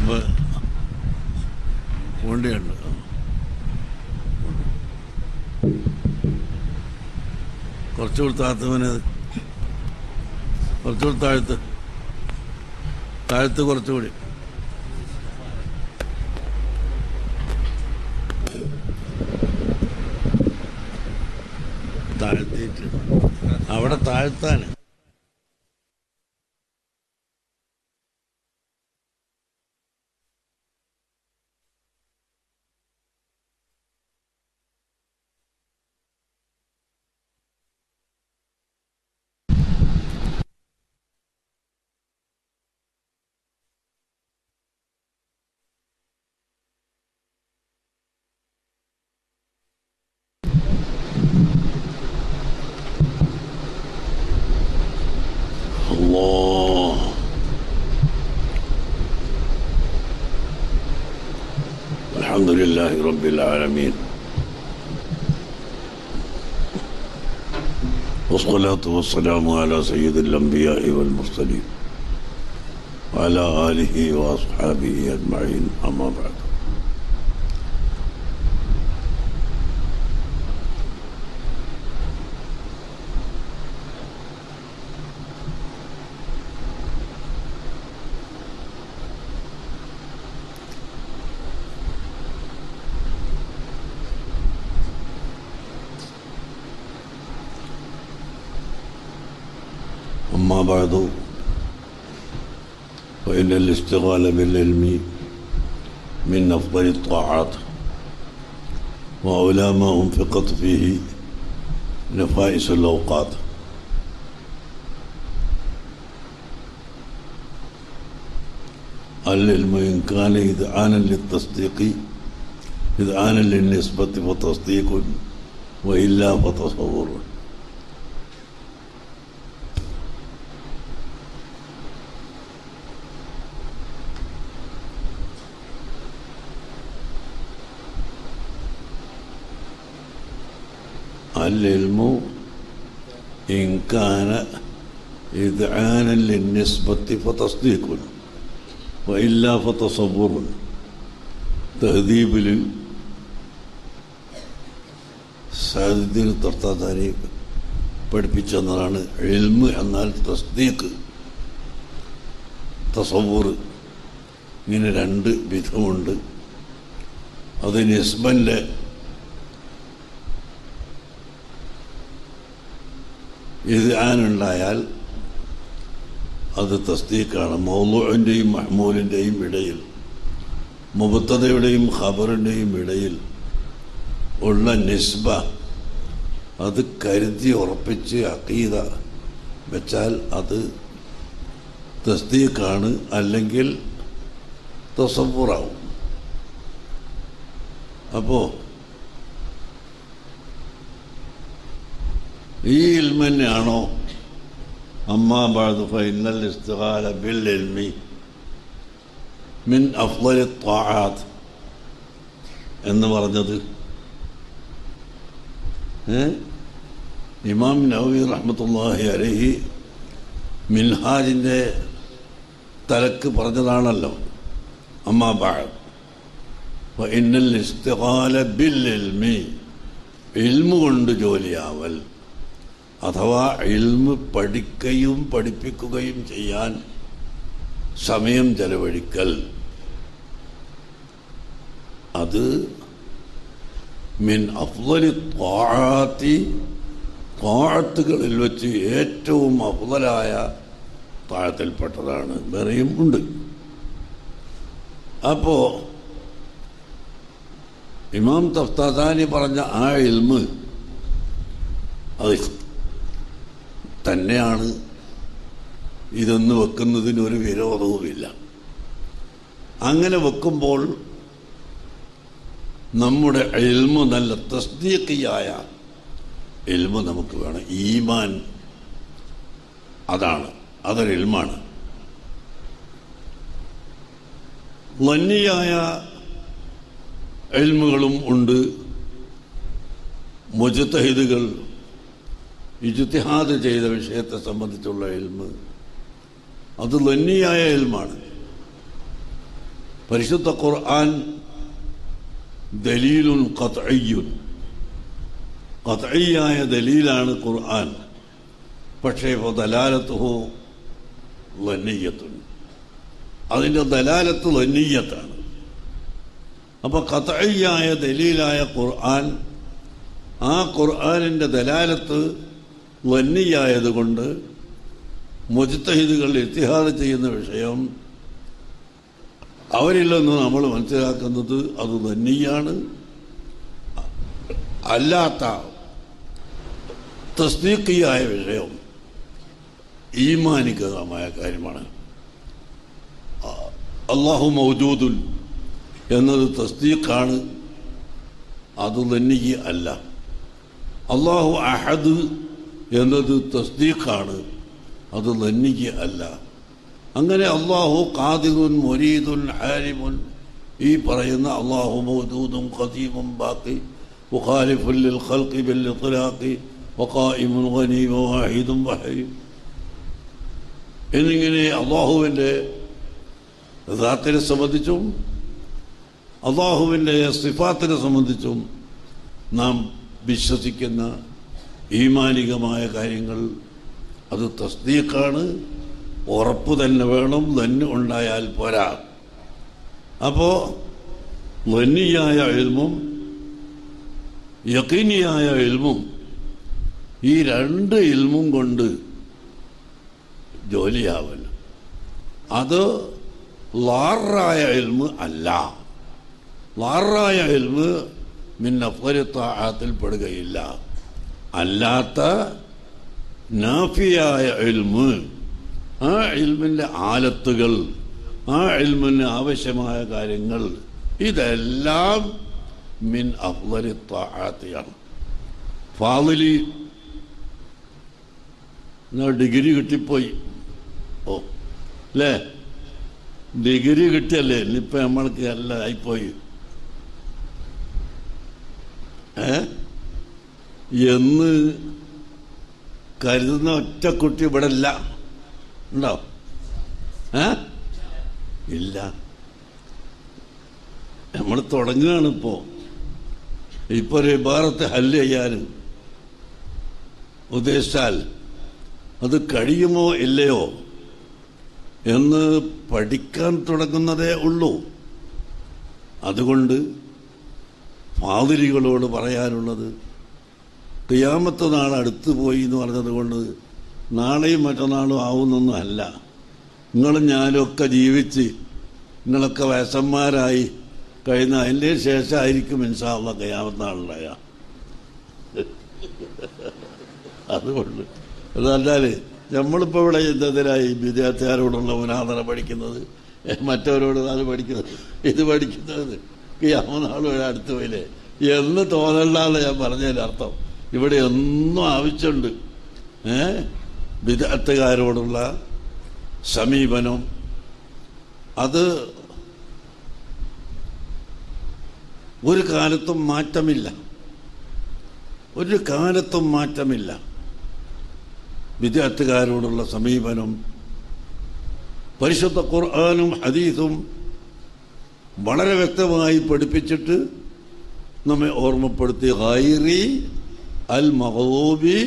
വ- വണ്ടിയുണ്ട് കുറച്ചുകൂടി താത്തവന് കുറച്ചുകൂടി താഴ്ത്ത് താഴ്ത്ത് കുറച്ചുകൂടി താഴ്ത്തിയിട്ട് അവിടെ താഴ്ത്താണ് الله الحمد لله رب العالمين والصلاة والسلام على سيد الأنبياء والمرسلين وعلى آله وأصحابه أجمعين أما بعد أما بعد فإن الاشتغال بالعلم من أفضل الطاعات وأولى ما أنفقت فيه نفائس الأوقات العلم إن كان إذعانا للتصديق إذعانا للنسبة فتصديق وإلا فتصور العلم إن كان إذعانا للنسبة فتصديق وإلا فتصور تهذيب സാദിദ്ദീൻ തർത്താദാനി പഠിപ്പിച്ചെന്നതാണ് എൽമ് എന്നാൽ തസ്ദീഖ് തസവൂർ ഇങ്ങനെ രണ്ട് വിധമുണ്ട് അത് നിസ്ബൻ്റെ ഇത് ആനുണ്ടായാൽ അത് തസ്തീക്കാണ് മൗലുവിൻ്റെയും മഹ്മൂലിൻ്റെയും ഇടയിൽ മുബത്തതയുടെയും ഖബറിൻ്റെയും ഇടയിൽ ഉള്ള നിസ്ബ അത് കരുതി ഉറപ്പിച്ച് അക്കീത വെച്ചാൽ അത് തസ്തീക്കാണ് അല്ലെങ്കിൽ തസവൂറാവും അപ്പോൾ ഈ ഇൽമ തന്നെയാണോ അമ്മാ ബാദ് ഫൈനൽ ഇസ്തിഹാല ബിൽ ഇൽമി മിൻ അഫ്ളൽ ത്വാആത്ത് എന്ന് പറഞ്ഞത് ഏ? ഇമാം നവവി റഹ്മത്തുള്ളാഹി അലൈഹി മിൻഹാജിൻ്റെ തലക്ക് പറഞ്ഞതാണല്ലോ അമ്മാ ബാദ് ഫൈനൽ ഇസ്തിഹാല ബിൽ ഇൽമി ഇൽമു കൊണ്ട് ജോലിയാവൽ അഥവാ ഇൽമ് പഠിക്കുകയും പഠിപ്പിക്കുകയും ചെയ്യാൻ സമയം ചെലവഴിക്കൽ അത് മിൻ അഫ്ലലി ത്വാഴാത്തി ത്വാഴത്തുകളിൽ വെച്ച് ഏറ്റവും അഫ്ലലായ താഴത്തിൽപ്പെട്ടതാണ് വേറെയും ഉണ്ട് അപ്പോ ഇമാം തഫ്താദാനി പറഞ്ഞ ആ ഇൽമ് അത് തന്നെയാണ് ഇതെന്ന് വെക്കുന്നതിന് ഒരു വിരോധവുമില്ല അങ്ങനെ വെക്കുമ്പോൾ നമ്മുടെ എൽമ നല്ല തസ്ദീഖിയായ എൽമ നമുക്ക് വേണം ഈമാൻ അതാണ് അതൊരു എൽമാണ് ലന്നിയായ എൽമുകളും ഉണ്ട് മുജത്തഹിദുകൾ ഇജുത്തിഹാദ് ചെയ്ത വിഷയത്തെ സംബന്ധിച്ചുള്ള എൽമ് അത് ലന്നിയായ എൽമാണ് പരിശുദ്ധ ഖുർആൻ ദലീലുൻ ഖത്ഇയ്യുൻ ഖത്ഇയായ ദലീലാണ് ഖുർആൻ പക്ഷേ ഇപ്പോൾ ദലാലത്തുഹു ലന്നീയത്തുൻ അതിൻ്റെ ദലാലത്ത് ലന്നീയത്താണ് അപ്പൊ ഖത്ഇയായ ദലീലായ ഖുർആൻ ആ ഖുർആനിൻ്റെ ദലാലത്ത് വന്നിയായതുകൊണ്ട് മുജിത്തഹിദുകൾ ഇത്തിഹാദ് ചെയ്യുന്ന വിഷയം അവരിൽ നിന്ന് നമ്മൾ മനസ്സിലാക്കുന്നത് അത് തന്നെയാണ് അല്ലാത്ത തസ്ദീഖിയായ വിഷയം ഈമാനികമായ കാര്യമാണ് അള്ളാഹു മൗജൂദുൻ എന്നത് തസ്ദീഖാണ് അത് തന്നെ അല്ല അള്ളാഹു അഹദ് എന്നത് തസ്ദീഖാണ് അത് ലന്നിക്ക് അല്ല അങ്ങനെ അള്ളാഹു ഖാദിദുൻ മൊരീദുൻ ഹാരിമുൻ ഈ പറയുന്ന അള്ളാഹു മൗദൂദും ഖദീമും ബാക്കി മുഖാലിഫുൽ ലിൽ ഖൽഖി ബിൽ ഇത്ലാഖി വഖായിമുൻ ഗനീം വാഹിദും വഹീം എന്നിങ്ങനെ അള്ളാഹുവിൻ്റെ യഥാർത്ഥനെ സംബന്ധിച്ചും അള്ളാഹുവിൻ്റെ സിഫാത്തിനെ സംബന്ധിച്ചും നാം വിശ്വസിക്കുന്ന ഈമാനികമായ കാര്യങ്ങൾ അത് തസ്ദീഖാണ് ഉറപ്പ് തന്നെ വേണം തന്നെ ഉണ്ടായാൽ പോരാ അപ്പോ വന്നിയായ എൽമും യക്കീനിയായ എൽമും ഈ രണ്ട് ഇൽമും കൊണ്ട് ജോലിയാവൽ അത് ലാറായ എൽമ് അല്ല ലാറായ എൽമ് മിന്നഫലിത്താഴത്തിൽ പെടുകയില്ല അല്ലാത്ത നാഫിയായ എൽമ് ആ എൽമിൻ്റെ ആലത്തുകൾ ആ എൽമിന് ആവശ്യമായ കാര്യങ്ങൾ ഇതെല്ലാം മിൻ അഫ്ലലിത്താഴത്തിയാണ് ഫാദിലി ഡിഗ്രി കിട്ടിപ്പോയി ഓ അല്ലേ ഡിഗ്രി കിട്ടിയല്ലേ ഇന്നിപ്പോ നമ്മൾക്ക് എല്ലാം ആയിപ്പോയി ഏ എന്ന് കരുതുന്ന ഒറ്റ കുട്ടി ഇവിടെ ഇല്ല ഉണ്ടോ ഏ ഇല്ല നമ്മൾ തുടങ്ങുകയാണ് ഇപ്പോ ഇപ്പൊ ഒരു ഇബാറത്ത് ഹല്ല് ചെയ്യാൻ ഉദ്ദേശിച്ചാൽ അത് കഴിയുമോ ഇല്ലയോ എന്ന് പഠിക്കാൻ തുടങ്ങുന്നതേ ഉള്ളൂ അതുകൊണ്ട് പാതിരികളോട് പറയാനുള്ളത് ക്രിയാമത്ത് നാൾ അടുത്ത് പോയി എന്ന് പറഞ്ഞത് കൊണ്ട് നാളെയും മറ്റന്നാളും ആവുന്നൊന്നും അല്ല നിങ്ങളും ഞാനും ഒക്കെ ജീവിച്ച് നിങ്ങളൊക്കെ വയസ്സന്മാരായി കഴിയുന്ന അതിൻ്റെ ശേഷമായിരിക്കും ഇൻഷാള്ള ക്രിയാമത്ത് നാളുണ്ടായ അതുകൊണ്ട് അതല്ലാല് നമ്മളിപ്പോൾ ഇവിടെ യുദ്ധത്തിലായി വിദ്യാർത്ഥികാരോടുള്ള മുനാദന പഠിക്കുന്നത് മറ്റവരോട് അത് പഠിക്കുന്നത് ഇത് പഠിക്കുന്നത് ക്രിയാമനാളും അടുത്ത് പോയില്ലേ എന്ന് തോന്നല്ലാന്ന് ഞാൻ പറഞ്ഞതിൻ്റെ അർത്ഥം ഇവിടെ ഒന്നും ആവശ്യമുണ്ട് ഏ വിദഗ്ധക്കാരോടുള്ള സമീപനം അത് ഒരു കാലത്തും മാറ്റമില്ല ഒരു കാലത്തും മാറ്റമില്ല വിദ്യാർത്ഥികാരോടുള്ള സമീപനം പരിശുദ്ധ ഖുർആാനും ഹദീസും വളരെ വ്യക്തമായി പഠിപ്പിച്ചിട്ട് നമ്മെ ഓർമ്മപ്പെടുത്തി ഗൈറി അൽ മഹൂബി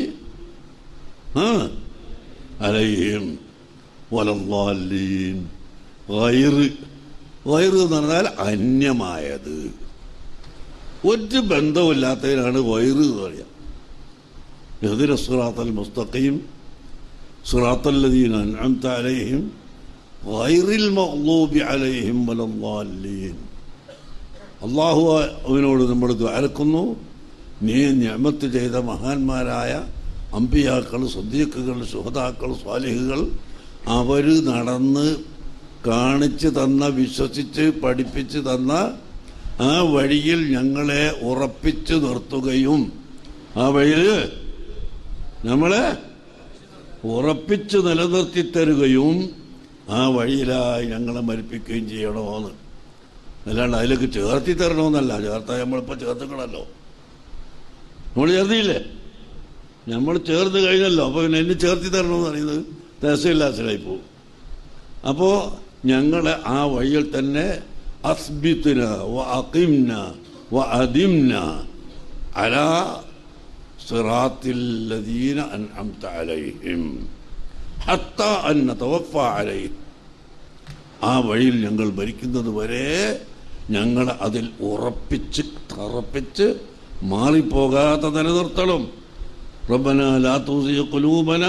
അലൈഹിം വലല്ലാലീൻ ഗൈറ് ഗൈറ് എന്ന് പറഞ്ഞാൽ അന്യമായത് ഒരു ബന്ധമില്ലാത്തതിനാണ് വൈറ് എന്ന് പറയാം എതിരെ സുറാത്തൽ മുസ്തഖയും സുറാത്തല്ലദീൻ അൻഅംത അലൈഹിം ഗൈറിൽ മഗ്ലൂബി അലൈഹിം വലല്ലാലീൻ അള്ളാഹു അവനോട് നമ്മൾ ദ്വാരക്കുന്നു നീ ഞമത്ത് ചെയ്ത മഹാന്മാരായ അമ്പിയാക്കൾ സദ്യക്കുകൾ സുഹതാക്കൾ സ്വാലിഹുകൾ അവർ നടന്ന് കാണിച്ചു തന്ന വിശ്വസിച്ച് പഠിപ്പിച്ച് തന്ന ആ വഴിയിൽ ഞങ്ങളെ ഉറപ്പിച്ചു നിർത്തുകയും ആ വഴിയിൽ നമ്മളെ ഉറപ്പിച്ചു നിലനിർത്തി തരുകയും ആ വഴിയിലായി ഞങ്ങളെ മരിപ്പിക്കുകയും ചെയ്യണമെന്ന് അല്ലാണ്ട് അതിലേക്ക് ചേർത്തി തരണമെന്നല്ല ചേർത്താൽ നമ്മളിപ്പോൾ ചേർത്തുകളല്ലോ നമ്മൾ ചേർത്തിയില്ലേ നമ്മൾ ചേർത്ത് കഴിഞ്ഞല്ലോ അപ്പോൾ പിന്നെ എന്നെ ചേർത്തി തരണമെന്ന് പറയുന്നത് തഹസിലാസിലായി പോകും അപ്പോൾ ഞങ്ങളെ ആ വഴിയിൽ തന്നെ أثبتنا وأقمنا وأدمنا على صراط الذين أنعمت عليهم حتى أن نتوفى عليهم ആ വഴിയിൽ ഞങ്ങൾ ഭരിക്കുന്നത് വരെ ഞങ്ങൾ അതിൽ ഉറപ്പിച്ച് തറപ്പിച്ച് മാറിപ്പോകാതെ നിലനിർത്തണം റബ്ബന ലാ തൂസിയ കുലൂബന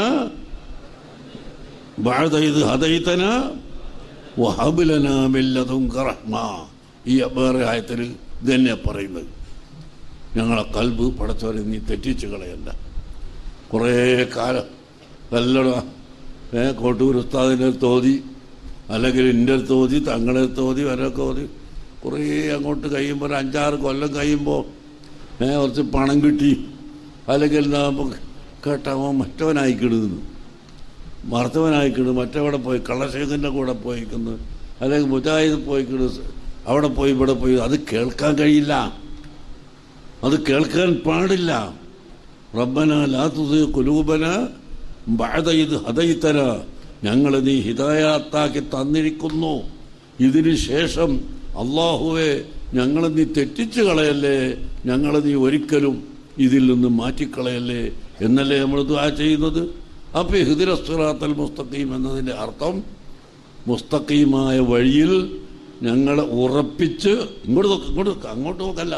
بعد إذ هديتنا وهب لنا من لدنك رحمة ഈ വേറെ ആയത്തിൽ ഇത് തന്നെ പറയുന്നത് ഞങ്ങളെ കൽബ് പടച്ചവരെ നീ തെറ്റിച്ച് കളയണ്ട കുറേ കാലം നല്ലോണം ഏ കോട്ടൂർ ഉസ്താദിൻ്റെ അടുത്ത് ഓതി അല്ലെങ്കിൽ എൻ്റെ അടുത്ത് ഓതി തങ്ങളെ അടുത്ത് ഓതി വരൊക്കെ ഓതി കുറേ അങ്ങോട്ട് കഴിയുമ്പോൾ ഒരു അഞ്ചാറ് കൊല്ലം കഴിയുമ്പോൾ ഏ കുറച്ച് പണം കിട്ടി അല്ലെങ്കിൽ എന്താ കേട്ടവൻ മറ്റവനായിക്കിടുന്നു മറുത്തവനായിക്കിടുന്നു മറ്റവിടെ പോയി കള്ളശേഖരൻ്റെ കൂടെ പോയിക്കുന്നു അല്ലെങ്കിൽ മുജാഹിദ് പോയിക്കിടു അവിടെ പോയി ഇവിടെ പോയി അത് കേൾക്കാൻ കഴിയില്ല അത് കേൾക്കാൻ പാടില്ല റബ്ബന ലാ തുസി കുലൂബന ബഅദ ഇത് ഹദൈതന ഞങ്ങൾ നീ ഹിദായാത്താക്കി തന്നിരിക്കുന്നു ഇതിന് ശേഷം അള്ളാഹുവെ ഞങ്ങളെ നീ തെറ്റിച്ചു കളയല്ലേ ഞങ്ങളെ നീ ഒരിക്കലും ഇതിൽ നിന്ന് മാറ്റിക്കളയല്ലേ എന്നല്ലേ നമ്മൾ ദുആ ചെയ്യുന്നത് അപ്പൊ ഹിദിറസ്റാത്തൽ മുസ്തഖീം എന്നതിൻ്റെ അർത്ഥം മുസ്തഖീമായ വഴിയിൽ ഞങ്ങളെ ഉറപ്പിച്ച് ഇങ്ങോട്ട് നോക്ക് ഇങ്ങോട്ട് നോക്ക് അങ്ങോട്ട് നോക്കല്ല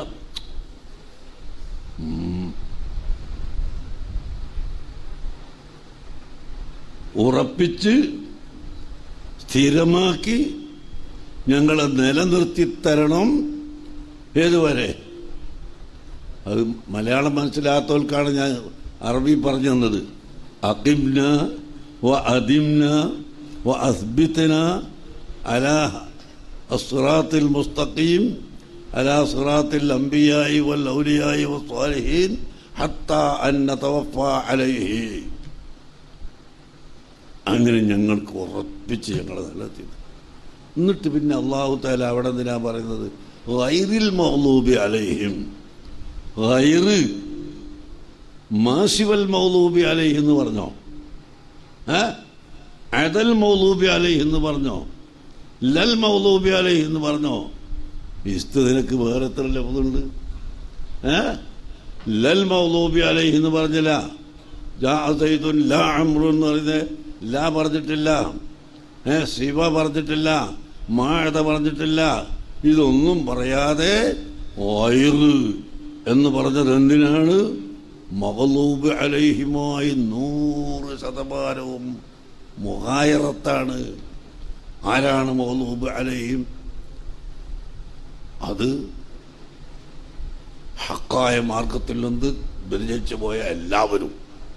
ഉറപ്പിച്ച് സ്ഥിരമാക്കി ഞങ്ങളെ നിലനിർത്തി തരണം ഏതുവരെ അത് മലയാളം മനസ്സിലാത്തവർക്കാണ് ഞാൻ അറബി പറഞ്ഞു തന്നത് അക്കിംന വ അദിംന വ അസ്ബിത്തന അലാ അസ്റാത്തിൽ മുസ്തഖീം അലാ സിറാത്തിൽ അംബിയായി വൽ ഔലിയായി വസ്വാലിഹീൻ ഹത്ത അൻ നതവഫ അലൈഹി അങ്ങനെ ഞങ്ങൾക്ക് ഉറപ്പിച്ച് ഞങ്ങളെ നിലനിർത്തി എന്നിട്ട് പിന്നെ അള്ളാഹു താല അവിടെ എന്തിനാ പറയുന്നത് ഗൈറിൽ മൗലൂബി അലൈഹിം ഗൈറ് മാസിവൽ മൗലൂബി അലൈഹി എന്ന് പറഞ്ഞോ ഏ അദൽ മൗലൂബി അലൈഹി എന്ന് പറഞ്ഞോ ലൽ മൗലൂബി അലൈഹി എന്ന് പറഞ്ഞോ ഇസ്തു നിനക്ക് വേറെ എത്ര ലഫ്തുണ്ട് ഏ ലൽ മൗലൂബി അലൈഹി എന്ന് പറഞ്ഞില്ല ജാ സൈദുൻ ലാ അമ്രു എന്ന് പറയുന്നത് ലാ പറഞ്ഞിട്ടില്ല ഏ ശിവ പറഞ്ഞിട്ടില്ല മാഴത പറഞ്ഞിട്ടില്ല ഇതൊന്നും പറയാതെ വയറ് എന്ന് പറഞ്ഞത് എന്തിനാണ് മകളൂബ് അലൈഹിമായി നൂറ് ശതമാനവും മുഹായറത്താണ് ആരാണ് മകളൂബ് അലൈഹിം അത് ഹക്കായ മാർഗത്തിൽ നിന്ന് വ്യതിചരിച്ചു പോയ എല്ലാവരും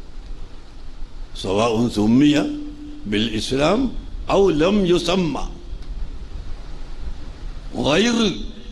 സവാഉൻ സുമ്മിയ ബിൽ ഇസ്ലാം ഔ ലം യുസമ്മ ഗൈറ്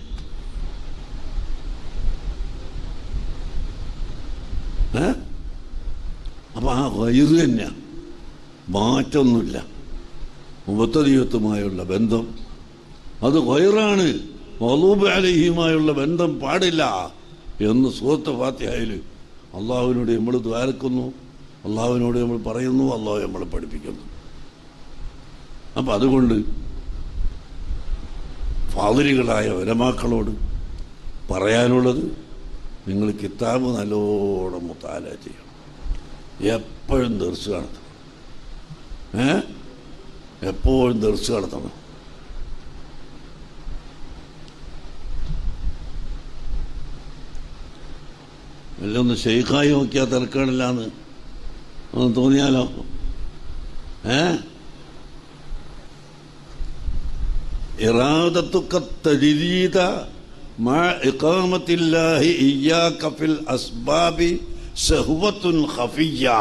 ഏ അപ്പൊ ആ ഗൈറ് തന്നെയാണ് മാറ്റമൊന്നുമില്ല മുബത്തദീയത്തുമായുള്ള ബന്ധം അത് ഗൈറാണ് മലൂബ് അലഹിയുമായുള്ള ബന്ധം പാടില്ല എന്ന് സുഹൃത്ത് ഫാത്തിഹയിൽ അള്ളാഹുവിനോട് നമ്മൾ ദ്വാരക്കുന്നു അള്ളാഹുവിനോട് നമ്മൾ പറയുന്നു അള്ളാഹു നമ്മളെ പഠിപ്പിക്കുന്നു അപ്പം അതുകൊണ്ട് ഫാദരികളായ വരമാക്കളോട് പറയാനുള്ളത് നിങ്ങൾ കിതാബ് നല്ലോണം മുത്താല ചെയ്യണം എപ്പോഴും ദർശ നടത്തണം ഏ എപ്പോഴും ദർശ നടത്തണം എല്ലാം ഒന്ന് ഷെയ്ഖായി നോക്കിയാൽ തിരക്കാണില്ലാന്ന് ഒന്ന് തോന്നിയാലോ ഏ ഇറാദത്തുക്ക തജരീദ مع إقامة الله إياك في الأسباب شهوة خفية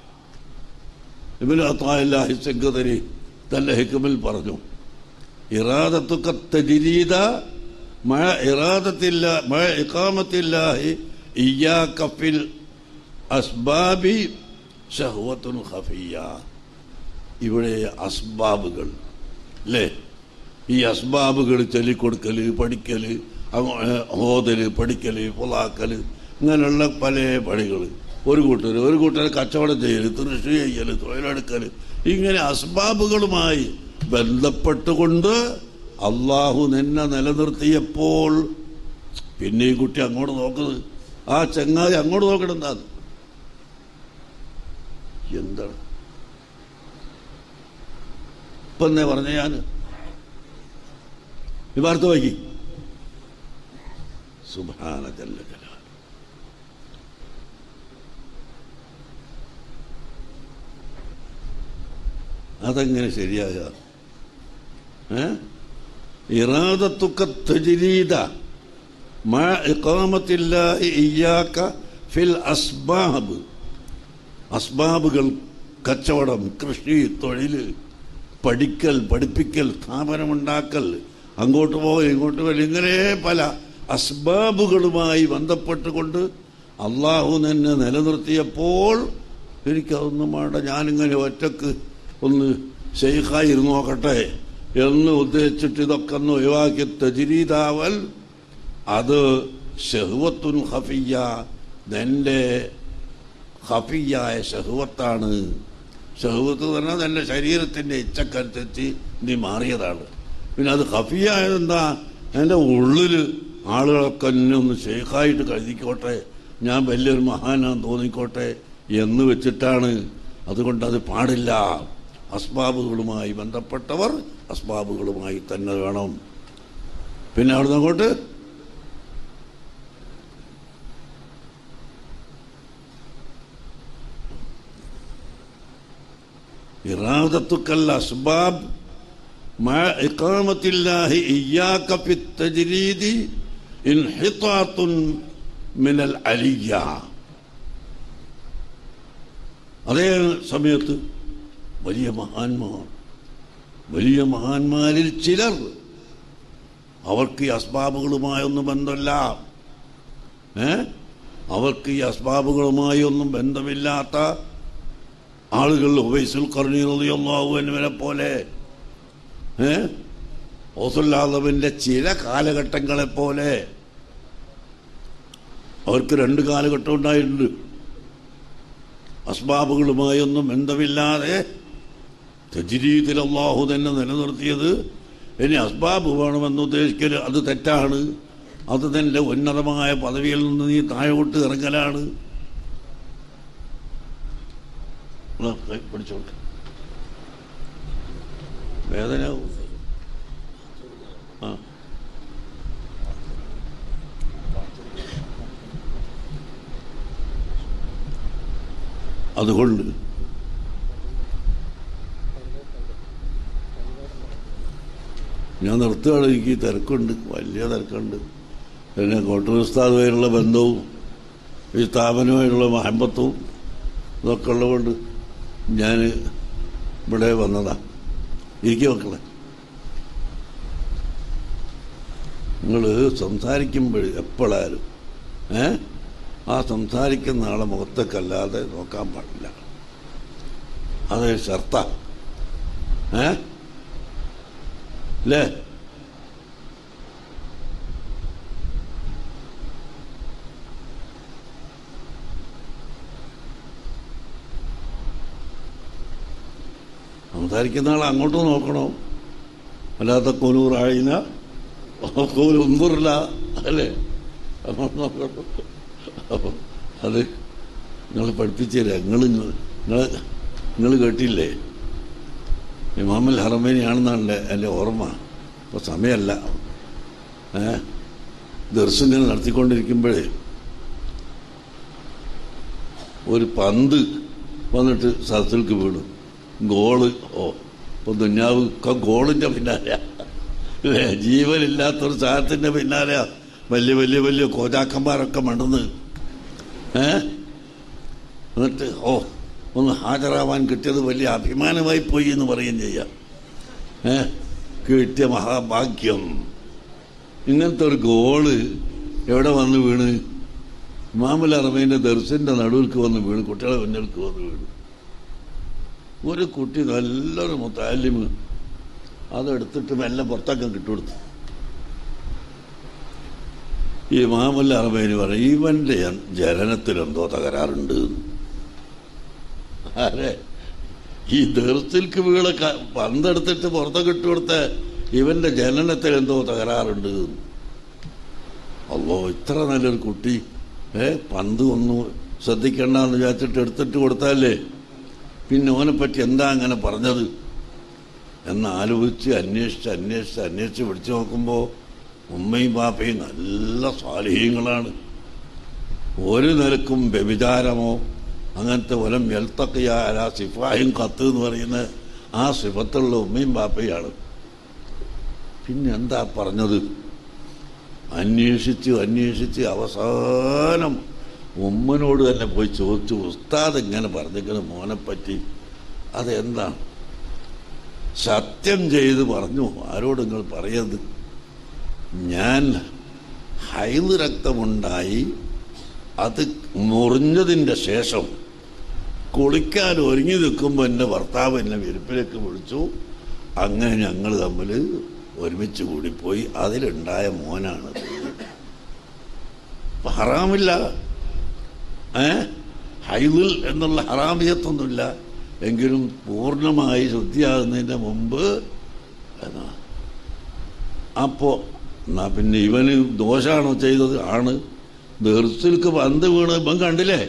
ഇബിൻ അത്താഹില്ലാഹി സെങ്കതരി തന്റെ ഹിക്കമിൽ പറഞ്ഞു ഇറാദത്തുക്ക തജരീദ മഴ ഇറാദത്തില്ല മഴ ഇക്കാമത്തില്ലാഹി ഇയ്യാക ഫിൽ അസ്ബാബി ഷഹ്വത്തുൻ ഖഫിയ ഇവിടെ അസ്ബാബുകൾ അല്ലേ ഈ അസ്ബാബുകൾ ചൊല്ലിക്കൊടുക്കൽ പഠിക്കൽ ഓതൽ പഠിക്കൽ പുലാക്കൽ ഇങ്ങനെയുള്ള പല പണികൾ ഒരു കൂട്ടർ ഒരു കൂട്ടർ കച്ചവടം ചെയ്യൽ കൃഷി ചെയ്യൽ തൊഴിലെടുക്കൽ ഇങ്ങനെ അസ്ബാബുകളുമായി ബന്ധപ്പെട്ടുകൊണ്ട് അള്ളാഹു നിന്നെ നിലനിർത്തിയപ്പോൾ പിന്നെയും കുട്ടി അങ്ങോട്ട് നോക്കുന്നത് ആ ചങ്ങാതി അങ്ങോട്ട് നോക്കണം എന്താ എന്താണ് ഇപ്പൊ എന്നേ പറഞ്ഞ ഞാൻ ഈ വാർത്ത വായിക്കി സുഭാന ജല്ല ജലാൽ അതെങ്ങനെ ശരിയാകുക ഏ ഇറാദത്തുക്ക തജ്രീദ മാ ഇഖാമത്തില്ലാഹി ഇയ്യാക ഫിൽ അസ്ബാബ് അസ്ബാബുകൾ കച്ചവടം കൃഷി തൊഴിൽ പഠിക്കൽ പഠിപ്പിക്കൽ സ്ഥാപനമുണ്ടാക്കൽ അങ്ങോട്ട് പോകൽ ഇങ്ങോട്ട് പോകൽ ഇങ്ങനെ പല അസ്ബാബുകളുമായി ബന്ധപ്പെട്ടുകൊണ്ട് അള്ളാഹു നിന്നെ നിലനിർത്തിയപ്പോൾ എനിക്കതൊന്നും വേണ്ട ഞാനിങ്ങനെ ഒറ്റക്ക് ഒന്ന് ഷെയ്ഖായി ഇരുന്ന് നോക്കട്ടെ എന്ന് ഉദ്ദേശിച്ചിട്ട് ഇതൊക്കെ ഒന്ന് ഒഴിവാക്കി തജിരീതാവൽ അത് ഷഹുവത്തുൻ ഹഫിയ നിന്റെ ഹഫിയായ ഷഹുവത്താണ് ഷഹുവത്ത് തന്നെ നിന്റെ ശരീരത്തിന്റെ ഇച്ഛക്കനുസരിച്ച് നീ മാറിയതാണ് പിന്നെ അത് ഹഫിയായതെന്താ എൻ്റെ ഉള്ളില് ആളുകളൊക്കെ എന്നെ ഒന്ന് ഷെയ്ഖായിട്ട് കരുതിക്കോട്ടെ ഞാൻ വലിയൊരു മഹാനാന്ന് തോന്നിക്കോട്ടെ എന്ന് വെച്ചിട്ടാണ് അതുകൊണ്ട് അത് പാടില്ല അസ്ബാബുകളുമായി ബന്ധപ്പെട്ടവർ അസ്ബാബുകളുമായി തന്നെ വേണം പിന്നെ അവിടുന്ന് അങ്ങോട്ട് إرادتك الأسباب مع إقامة الله إياك في التجريد انحطاط من العلية അതേ സമയത്ത് വലിയ മഹാന്മാർ വലിയ മഹാന്മാരിൽ ചിലർ അവർക്ക് ഈ അസ്ബാബുകളുമായി ഒന്നും ബന്ധമില്ല ഏ അവർക്ക് ഈ അസ്ബാബുകളുമായി ഒന്നും ബന്ധമില്ലാത്ത ആളുകൾ ഉവൈസുൽ കർണി റളിയല്ലാഹുവിനെ പോലെ ഏ ഓസുല്ലാദവിന്റെ ചില കാലഘട്ടങ്ങളെ പോലെ അവർക്ക് രണ്ട് കാലഘട്ടം ഉണ്ടായിട്ടുണ്ട് അസ്ബാബുകളുമായി ഒന്നും ബന്ധമില്ലാതെ തജ്രീദിൽ അള്ളാഹു തന്നെ നിലനിർത്തിയത് ഇനി അസ്ബാബ് വേണമെന്ന് ഉദ്ദേശിക്കൽ അത് തെറ്റാണ് അത് തന്റെ ഉന്നതമായ പദവിയിൽ നിന്ന് നീ താഴോട്ട് ഇറങ്ങലാണ് ആ, കൈ പിടിച്ചോട്ടെ വേദന ആ അതുകൊണ്ട് ഞാൻ നിർത്തുകയാണ് എനിക്ക് ഈ തിരക്കുണ്ട് വലിയ തിരക്കുണ്ട് പിന്നെ കോട്ടൂർ ഉസ്താദുമായിട്ടുള്ള ബന്ധവും ഈ സ്ഥാപനവുമായിട്ടുള്ള മഹബത്തും ഇതൊക്കെ ഉള്ളതുകൊണ്ട് ഞാൻ ഇവിടെ വന്നതാ ഇരിക്കുക മക്കളെ നിങ്ങൾ സംസാരിക്കുമ്പോൾ എപ്പോഴായാലും ഏ ആ സംസാരിക്കുന്ന ആളെ മുഖത്തേക്കല്ലാതെ നോക്കാൻ പാടില്ല അത് ഷർത്ത ഏ അല്ലേ സംസാരിക്കുന്ന ആൾ അങ്ങോട്ട് നോക്കണോ അല്ലാത്ത കൊലൂറായിന കൊലുമ്പുറില്ല അല്ലേ അങ്ങോട്ട് നോക്കണം അപ്പം അത് നിങ്ങൾ പഠിപ്പിച്ചില്ല നിങ്ങൾ നിങ്ങൾ നിങ്ങൾ കേട്ടില്ലേ ഇമാമുൽ ഹറമേനിയാണെന്നാണ് എൻ്റെ ഓർമ്മ ഇപ്പോൾ സമയമല്ല ഏ ദർശനം നടത്തിക്കൊണ്ടിരിക്കുമ്പോഴേ ഒരു പന്ത് വന്നിട്ട് സദസ്സിലേക്ക് വീണു ഗോള് ഓ ഇപ്പൊ ദുഞ്ഞാവ് ഒക്കെ ഗോളിന്റെ പിന്നാലെ അല്ലേ ജീവനില്ലാത്തൊരു സാധനത്തിന്റെ പിന്നാലെ വലിയ വലിയ വലിയ കോചാക്കന്മാരൊക്കെ മണന്ന് ഏ എന്നിട്ട് ഓ ഒന്ന് ഹാജരാവാൻ കിട്ടിയത് വലിയ അഭിമാനമായി പോയി എന്ന് പറയുകയും ചെയ്യാം ഏ കിട്ടിയ മഹാഭാഗ്യം ഇങ്ങനത്തെ ഒരു ഗോള് എവിടെ വന്ന് വീണ് ഇമാമുൽ അറബൈൻ്റെ ദർശന്റെ നടുവിൽക്ക് വന്ന് വീണ് കുട്ടികളെ മുന്നിൽക്ക് വന്ന് വീണ് ഒരു കുട്ടി നല്ലൊരു മുത്താലിമ് അതെടുത്തിട്ട് മെല്ലെ പുറത്തൊക്കെ കിട്ടുകൊടുത്തു ഈ മാമല്ല അറബേന് പറയും ഇവന്റെ ജനനത്തിൽ എന്തോ തകരാറുണ്ട് ആരെ ഈ ദർസിൽക്ക് വീള പന്തെടുത്തിട്ട് പുറത്തൊക്കെ ഇട്ടുകൊടുത്ത ഇവന്റെ ജനനത്തിൽ എന്തോ തകരാറുണ്ട് അല്ലോ ഇത്ര നല്ലൊരു കുട്ടി ഏ പന്ത് ഒന്നും ശ്രദ്ധിക്കണ്ടെന്ന് വിചാരിച്ചിട്ട് എടുത്തിട്ട് കൊടുത്താലേ പിന്നെ ഓനെ പറ്റി എന്താ അങ്ങനെ പറഞ്ഞത് എന്ന് ആലോചിച്ച് അന്വേഷിച്ച് അന്വേഷിച്ച് അന്വേഷിച്ച് പിടിച്ചു നോക്കുമ്പോൾ ഉമ്മയും പാപ്പയും നല്ല സ്വാലിഹ്യങ്ങളാണ് ഒരു നിലക്കും വ്യഭിചാരമോ അങ്ങനത്തെ ഒലം എൽത്തക്കയായ സിഫായും കത്ത് എന്ന് പറയുന്ന ആ സിഫത്തുള്ള ഉമ്മയും പാപ്പയാണ് പിന്നെ എന്താ പറഞ്ഞത് അന്വേഷിച്ച് അന്വേഷിച്ച് അവസാനം ഉമ്മനോട് തന്നെ പോയി ചോദിച്ചു ഉസ്താദ് ഇങ്ങനെ പറഞ്ഞിരിക്കുന്ന മോനെപ്പറ്റി അതെന്താണ് സത്യം ചെയ്ത് പറഞ്ഞു ആരോട് നിങ്ങൾ പറയരുത് ഞാൻ ഹൈദ് രക്തമുണ്ടായി അത് മുറിഞ്ഞതിൻ്റെ ശേഷം കുളിക്കാൻ ഒരുങ്ങി നിൽക്കുമ്പോൾ എൻ്റെ ഭർത്താവ് എന്നെ വിരിപ്പിലേക്ക് വിളിച്ചു അങ്ങനെ ഞങ്ങൾ തമ്മിൽ ഒരുമിച്ച് കൂടിപ്പോയി അതിലുണ്ടായ മോനാണ് അപ്പൊ ഹറാമില്ല ഏ ഹൈദിൽ എന്നുള്ള ഹറാമിയത്തൊന്നുമില്ല എങ്കിലും പൂർണ്ണമായി ശുദ്ധിയാകുന്നതിൻ്റെ മുമ്പ് എന്നാ അപ്പോ എന്നാ പിന്നെ ഇവന് ദോഷാണോ ചെയ്തത് ആണ് ദർസിൽക്ക് പന്ത് വീണ് ഇവൻ കണ്ടില്ലേ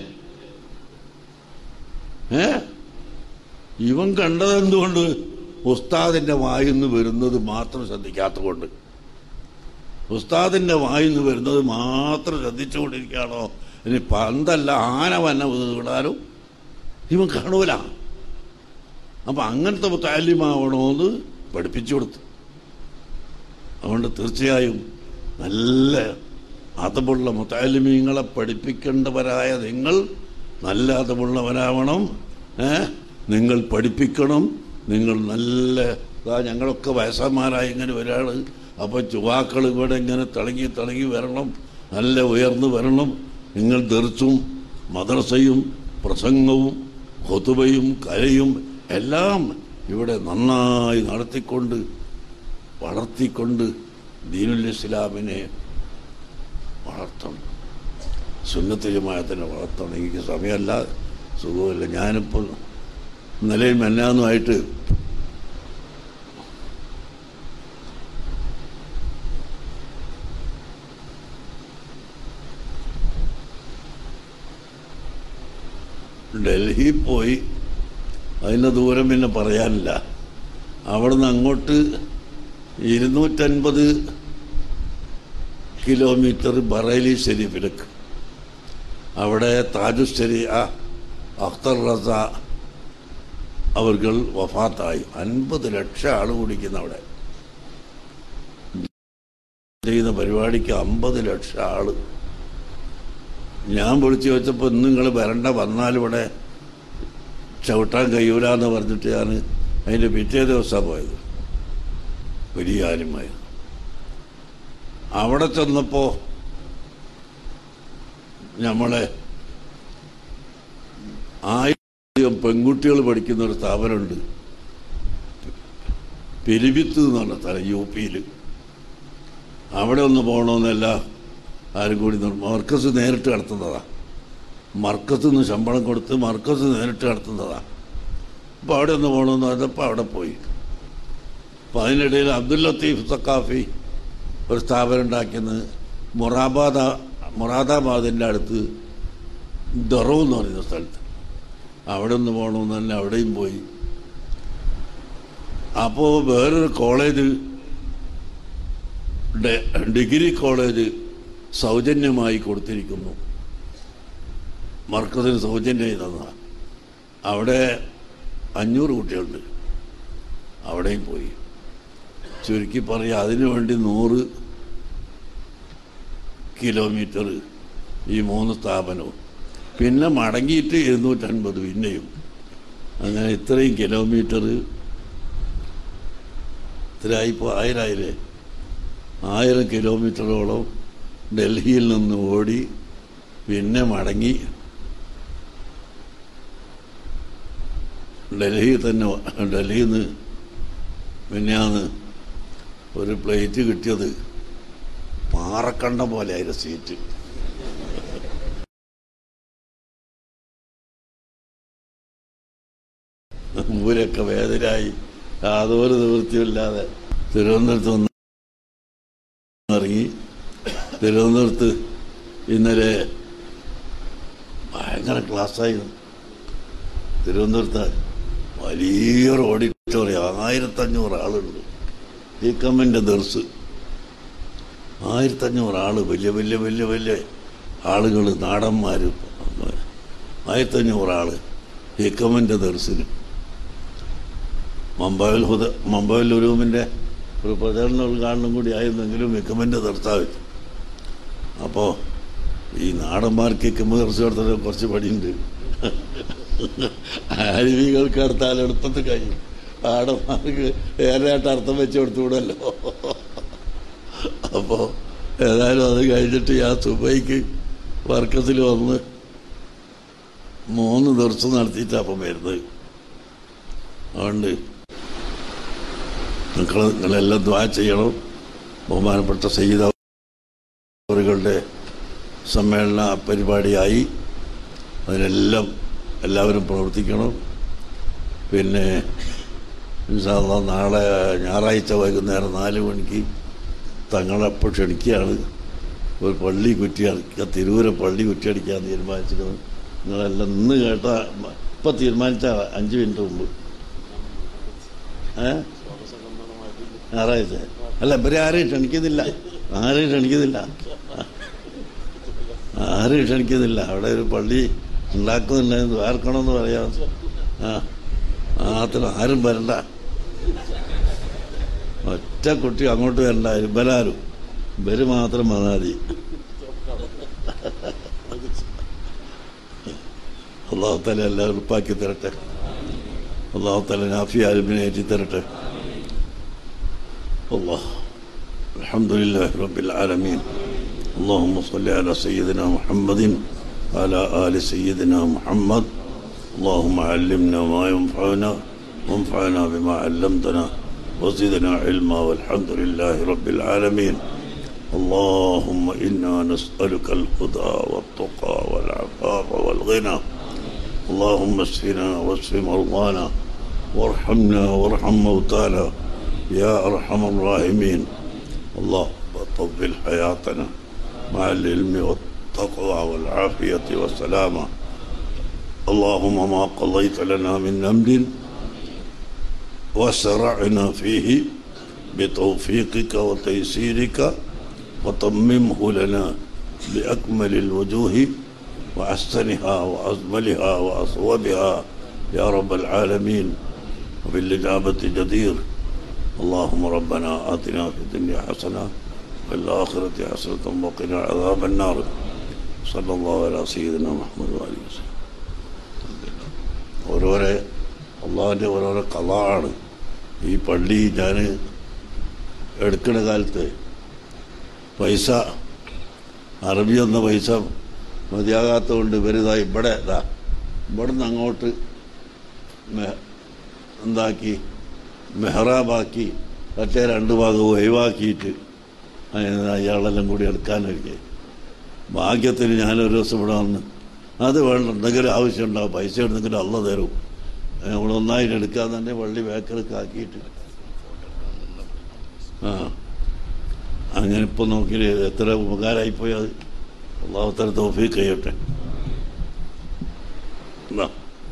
ഏ ഇവൻ കണ്ടത് എന്തുകൊണ്ട് ഉസ്താദിന്റെ വായിന്ന് വരുന്നത് മാത്രം ശ്രദ്ധിക്കാത്തതുകൊണ്ട് ഉസ്താദിന്റെ വായിന്ന് വരുന്നത് മാത്രം ശ്രദ്ധിച്ചുകൊണ്ടിരിക്കുകയാണോ ഇനി പന്തല്ല ആന വന്ന വീണാലും ഇവൻ കാണൂല അപ്പൊ അങ്ങനത്തെ താല്യമാവണമെന്ന് പഠിപ്പിച്ചു കൊടുത്തു അതുകൊണ്ട് തീർച്ചയായും നല്ല അതമുള്ള മുത്താലിമീങ്ങളെ പഠിപ്പിക്കേണ്ടവരായ നിങ്ങൾ നല്ല അതമുള്ളവരാവണം ഏ നിങ്ങൾ പഠിപ്പിക്കണം നിങ്ങൾ നല്ല ഇതാ ഞങ്ങളൊക്കെ വയസ്സന്മാരായി ഇങ്ങനെ ഒരാൾ അപ്പോൾ യുവാക്കൾ ഇവിടെ ഇങ്ങനെ തിളങ്ങി തിളങ്ങി വരണം നല്ല ഉയർന്നു വരണം നിങ്ങൾ ദർസും മദ്രസയും പ്രസംഗവും ഹൊതുബയും കലയും എല്ലാം ഇവിടെ നന്നായി നടത്തിക്കൊണ്ട് വളർത്തിക്കൊണ്ട് ദീനുൽ ഇസ്ലാമിനെ വളർത്തണം സുന്നത്ത് ജമാഅത്തിനെ വളർത്തണം എനിക്ക് സമയമല്ല സുഖമില്ല ഞാനിപ്പോൾ നിലയിൽ മെന്നാന്നുമായിട്ട് ഡൽഹി പോയി അതിൻ്റെ ദൂരം പിന്നെ പറയാനില്ല അവിടുന്ന് അങ്ങോട്ട് ഇരുന്നൂറ്റൻപത് കിലോമീറ്റർ ബറേലി ഷെരീഫിലേക്ക് അവിടെ താജുശ്ശേരി ആ അഖ്തർ റസ അവർകൾ വഫാത്തായി അൻപത് ലക്ഷം ആൾ കുടിക്കുന്ന അവിടെ ചെയ്യുന്ന പരിപാടിക്ക് അമ്പത് ലക്ഷം ആള് ഞാൻ വിളിച്ചു വെച്ചപ്പോൾ ഇന്ന് നിങ്ങൾ വരണ്ട വന്നാൽ ഇവിടെ ചവിട്ടാൻ കഴിയൂല എന്ന് പറഞ്ഞിട്ട് ഞാൻ അതിൻ്റെ പിറ്റേ ദിവസമാണ് പോയത് വലിയ കാര്യമായി അവിടെ ചെന്നപ്പോൾ നമ്മളെ ആയിരം പെൺകുട്ടികൾ പഠിക്കുന്ന ഒരു സ്ഥാപനമുണ്ട് പെരുവിത്ത് എന്ന് പറഞ്ഞ സ്ഥലം യു പിയിൽ അവിടെ ഒന്ന് പോകണമെന്നല്ല ആരും കൂടി നിർ- മർക്കസ് നേരിട്ട് നടത്തുന്നതാ മർക്കസ് നിന്ന് ശമ്പളം കൊടുത്ത് മർക്കസ് നേരിട്ട് നടത്തുന്നതാ അപ്പോൾ അവിടെ ഒന്ന് പോകണമെന്ന് പറഞ്ഞപ്പോൾ അവിടെ പോയി അപ്പോൾ അതിനിടയിൽ അബ്ദുൽ ലത്തീഫ് സക്കാഫി ഒരു സ്ഥാപനം ഉണ്ടാക്കിയത് മൊറാബാദ മൊറാദാബാദിൻ്റെ അടുത്ത് ദറു എന്ന് പറയുന്ന സ്ഥലത്ത് അവിടെ ഒന്ന് പോകണമെന്ന് തന്നെ അവിടെയും പോയി അപ്പോൾ വേറൊരു കോളേജ് ഡെ- ഡിഗ്രി കോളേജ് സൗജന്യമായി കൊടുത്തിരിക്കുന്നു മർക്കസിന് സൗജന്യം തന്നതാണ് അവിടെ അഞ്ഞൂറ് കുട്ടികളുണ്ട് അവിടെയും പോയി ചുരുക്കി പറയാം അതിനു വേണ്ടി നൂറ് കിലോമീറ്റർ ഈ മൂന്ന് സ്ഥാപനവും പിന്നെ മടങ്ങിയിട്ട് ഇരുന്നൂറ്റൻപത് പിന്നെയും അങ്ങനെ ഇത്രയും കിലോമീറ്റർ ഇത്രയായിപ്പോൾ ആയിരമായില്ലേ ആയിരം കിലോമീറ്ററോളം ഡൽഹിയിൽ നിന്ന് ഓടി പിന്നെ മടങ്ങി ഡൽഹി തന്നെ ഡൽഹിയിൽ നിന്ന് പിന്നെയാണ് ഒരു പ്ലേറ്റ് കിട്ടിയത് പാറക്കണ്ട പോലെ ആയിരുന്നു സീറ്റ് ഊരൊക്കെ വേദനായി യാതൊരു നിവൃത്തിയില്ലാതെ തിരുവനന്തപുരത്ത് വന്ന് ഇറങ്ങി തിരുവനന്തപുരത്ത് ഇന്നലെ ഭയങ്കര ക്ലാസ്സായിരുന്നു തിരുവനന്തപുരത്ത് വലിയൊരു ഓഡിറ്റോറിയം ആയിരത്തഞ്ഞൂറ് ആളുണ്ട് ഈ കമ്മിൻ്റെ ദർസ് ആയിരത്തഞ്ഞൂറ് ആള് വലിയ വലിയ വലിയ വലിയ ആളുകൾ നാടന്മാർ ആയിരത്തഞ്ഞൂറ് ആള് ഹിക്കമിൻ്റെ ദർസിന് മമ്പാവിൽ ഹുദ മമ്പാവിൽ ഉരൂമിൻ്റെ ഒരു പ്രചരണ ഉദ്ഘാടനം കൂടി ആയിരുന്നെങ്കിലും ഹിക്കമിൻ്റെ ദർസാവ് അപ്പോൾ ഈ നാടന്മാർക്ക് ഹിക്കമ ദർശ കൊടുത്തത് കുറച്ച് പടിയുണ്ട് അരുവികൾക്ക് അടുത്താൽ എളുപ്പത്തിൽ കഴിയും നാടന്മാർക്ക് ഏറെയായിട്ട് അർത്ഥം വെച്ച് കൊടുത്തുകൂടല്ലോ അപ്പോൾ ഏതായാലും അത് കഴിഞ്ഞിട്ട് ഞാൻ സുബൈക്ക് വർക്കത്തിൽ വന്ന് മൂന്ന് ദിവസം നടത്തിയിട്ടാണ് അപ്പം വരുന്നത് അതുകൊണ്ട് നിങ്ങൾ നിങ്ങളെല്ലാം ദ്വാ ചെയ്യണം ബഹുമാനപ്പെട്ട സയ്യിദ് അവറുകളുടെ സമ്മേളന പരിപാടിയായി അതിനെല്ലാം എല്ലാവരും പ്രവർത്തിക്കണം പിന്നെ ഇൻഷാ അള്ളാ നാളെ ഞായറാഴ്ച വൈകുന്നേരം നാല് മണിക്ക് തങ്ങളപ്പോൾ ക്ഷണിക്കുകയാണ് ഒരു പള്ളി കുറ്റിയടിക്കുക തിരൂരെ പള്ളി കുറ്റിയടിക്കാൻ തീരുമാനിച്ചിരുന്നു നിങ്ങളെല്ലാം ഇന്ന് കേട്ട ഇപ്പം തീരുമാനിച്ച അഞ്ച് മിനിറ്റ് മുമ്പ് ഏ ഞായറാഴ്ച അല്ല ഇവരെ ആരെയും ക്ഷണിക്കുന്നില്ല ആരെയും ക്ഷണിക്കുന്നില്ല ആരെയും ക്ഷണിക്കുന്നില്ല അവിടെ ഒരു പള്ളി ഉണ്ടാക്കുന്നുണ്ടായിരുന്നു ആർക്കണമെന്ന് പറയാം ആ മാത്രം ആരും വരണ്ട ഒറ്റ കുട്ടി അങ്ങോട്ട് വരണ്ട ഇവരാരും ഇവര് മാത്രം വന്നാൽ മതി അള്ളാഹുത്തല എല്ലാം ഉറപ്പാക്കി തരട്ടെ അള്ളാഹുത്തല നാഫി ആലിമിനെ ഏറ്റി തരട്ടെ الله الحمد لله رب العالمين اللهم صل على سيدنا محمد وعلى آل سيدنا محمد اللهم علمنا ما ينفعنا وانفعنا بما علمتنا وزدنا علما والحمد لله رب العالمين اللهم إنا نسألك الهدى والتقى والعفاف والغنى اللهم اشفنا واشف مرضانا وارحمنا وارحم موتانا يا أرحم الراحمين الله طول حياتنا مع العلم والتقوى والعافية والسلامة اللهم ما قضيت لنا من أمر وسرعنا فيه بتوفيقك وتيسيرك وتممه لنا بأكمل الوجوه وأحسنها وأجملها وأصوبها يا رب العالمين وبالإجابة جدير اللهم ربنا آتنا في الدنيا حسنة وفي الآخرة حسنة وقنا عذاب النار صلى الله على سيدنا محمد وآله وسلم ഓരോരോ അള്ളാഹിൻ്റെ ഓരോരോ കലാണ് ഈ പള്ളി ഞാൻ എടുക്കുന്ന കാലത്ത് പൈസ അറബി എന്ന പൈസ മതിയാകാത്തതുകൊണ്ട് ഇവരിതാ ഇവിടെ ഇതാ ഇവിടെ നിന്ന് അങ്ങോട്ട് മെ- എന്താക്കി മെഹ്റാബാക്കി മറ്റേ രണ്ട് ഭാഗവും ഒഴിവാക്കിയിട്ട് അതിന് അയാളെല്ലാം കൂടി എടുക്കാനൊക്കെ ഭാഗ്യത്തിന് ഞാനൊരു ദിവസം ഇവിടെ വന്ന് അത് വേണ്ട എന്തെങ്കിലും ആവശ്യം ഉണ്ടാവും പൈസ ഉണ്ടെങ്കിൽ അല്ല തരും നമ്മൾ ഒന്നായിട്ട് എടുക്കാൻ തന്നെ പള്ളി ബേക്കറൊക്കെ ആക്കിയിട്ട് ആ അങ്ങനെ ഇപ്പം നോക്കി എത്ര ഉപകാരമായിപ്പോയി അത് അള്ളാഹുത്തര തോഫീക്ക് ചെയ്യട്ടെ എന്നാ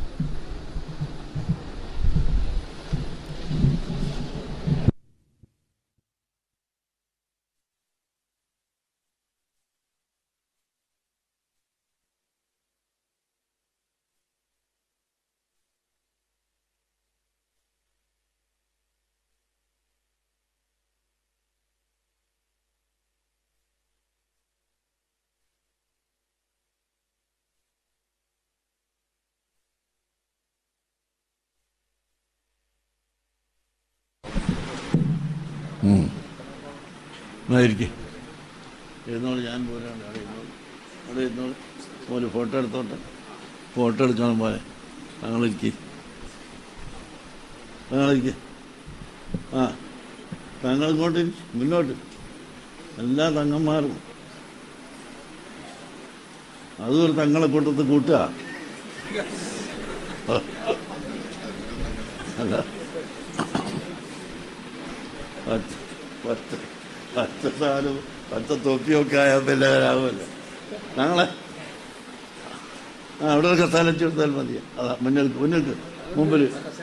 ആയിരിക്കും ഇരുന്നോളൂ ഞാൻ പോരാണ് അവിടെ ഇരുന്നോളൂ അവിടെ ഇരുന്നോളൂ പോലെ ഫോട്ടോ എടുത്തോട്ടെ ഫോട്ടോ എടുക്കണം പോലെ ഞങ്ങളിരിക്കും ഞങ്ങളിരിക്കും ആ താങ്കൾ ഇങ്ങോട്ട് ഇരി, മുന്നോട്ട് എല്ലാ തങ്ങന്മാരും അതും ഒരു തങ്ങളെ കൂട്ടത്തിൽ കൂട്ടുക അല്ല പച്ച പച്ച പച്ച സാധനം പച്ച തൊപ്പിയൊക്കെ ആയാൽ പിന്നെ വരാമല്ലോ ഞങ്ങളെ ആ അവിടെ ഒരു കസാല എടുത്താൽ മതി അതാ മുന്നിൽക്ക് മുന്നിൽക്ക് മുമ്പിൽ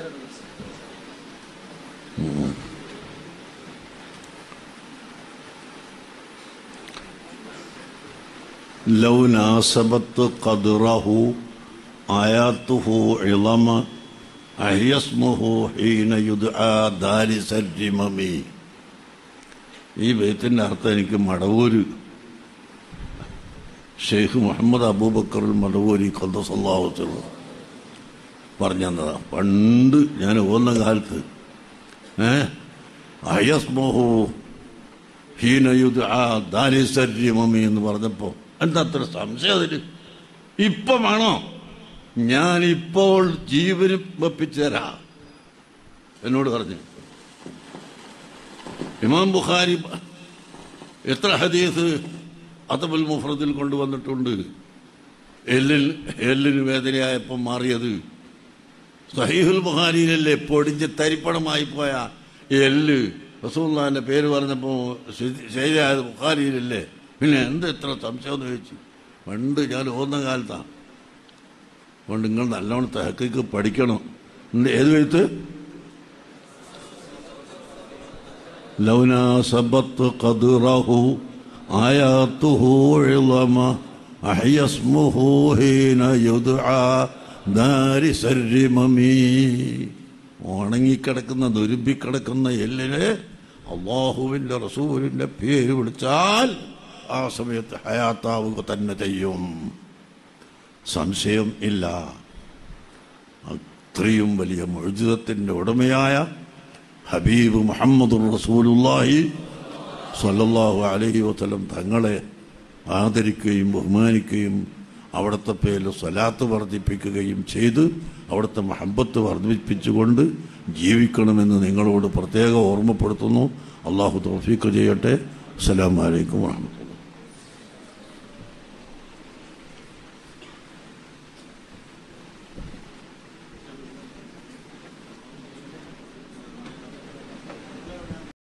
ലൗ നാസബത്ത് ഖദ്റഹു ആയാത്തുഹു ഇളമ അഹ്യസ്മുഹു ഹീന യുദ്ആ ദാരിസൽ രിമമി ഈ ബൈത്തിൻ്റെ അർത്ഥം എനിക്ക് മടവൂര് ഷെയ്ഖ് മുഹമ്മദ് അബൂബക്കർ മടവൂരി ഖദ്ദസല്ലാഹുത്തിൽ പറഞ്ഞു തന്നതാ പണ്ട് ഞാൻ ഓന്ന കാലത്ത് ഏ അയസ്മോഹു ഹീനയുദ് ആ ദാരിസര്യമമി എന്ന് പറഞ്ഞപ്പോ എന്താ അത്ര സംശയം അതില് ഇപ്പമാണോ ഞാനിപ്പോൾ ജീവന് വെപ്പിച്ചേരാ എന്നോട് പറഞ്ഞു ഇമാം ബുഖാരി എത്ര ഹദീസ് അതബുൽ മുഫ്രദിൽ കൊണ്ടുവന്നിട്ടുണ്ട് എല്ലിൽ എല്ലിന് വേദനയായപ്പം മാറിയത് സഹീഹുൽ ബുഖാരിയിലല്ലേ പൊടിഞ്ഞ് തരിപ്പണമായി പോയ എല്ല് റസൂള്ളാന്റെ പേര് പറഞ്ഞപ്പോൾ ശരിയായത് ബുഖാരിയിലല്ലേ പിന്നെ എന്ത് എത്ര സംശയം എന്ന് ചോദിച്ചു പണ്ട് ഞാൻ ഓന്ന കാലത്താണ് അതുകൊണ്ട് നിങ്ങൾ നല്ലോണം തഹക്കിക്ക് പഠിക്കണം എന്ത് ഏത് എഴുത്ത് ലൗനാസബത്ത് ഖദ്റഹു ആയാത്തുഹു ഇളമ അഹ്യസ്മുഹു ഹീന യുദ്ആ ദാരിസർരിമമി ഉണങ്ങിക്കിടക്കുന്ന ദുരുമ്പിക്കിടക്കുന്ന എല്ലിനെ അള്ളാഹുവിൻ്റെ റസൂലിൻ്റെ പേര് വിളിച്ചാൽ ആ സമയത്ത് ഹയാത്താവുക തന്നെ ചെയ്യും സംശയം ഇല്ല അത്രയും വലിയ മൊഴുജിതത്തിൻ്റെ ഉടമയായ ഹബീബ് മുഹമ്മദ് റസൂലുല്ലാഹി സല്ലല്ലാഹു അലൈഹി വസല്ലം തങ്ങളെ ആദരിക്കുകയും ബഹുമാനിക്കുകയും അവിടുത്തെ പേരിൽ സ്വലാത്ത് വർദ്ധിപ്പിക്കുകയും ചെയ്ത് അവിടുത്തെ മഹബത്ത് വർദ്ധിപ്പിച്ചുകൊണ്ട് ജീവിക്കണമെന്ന് നിങ്ങളോട് പ്രത്യേകം ഓർമ്മപ്പെടുത്തുന്നു അള്ളാഹു തൗഫീഖ് ചെയ്യട്ടെ അസ്സലാമു അലൈക്കും വാഹമത്തുള്ള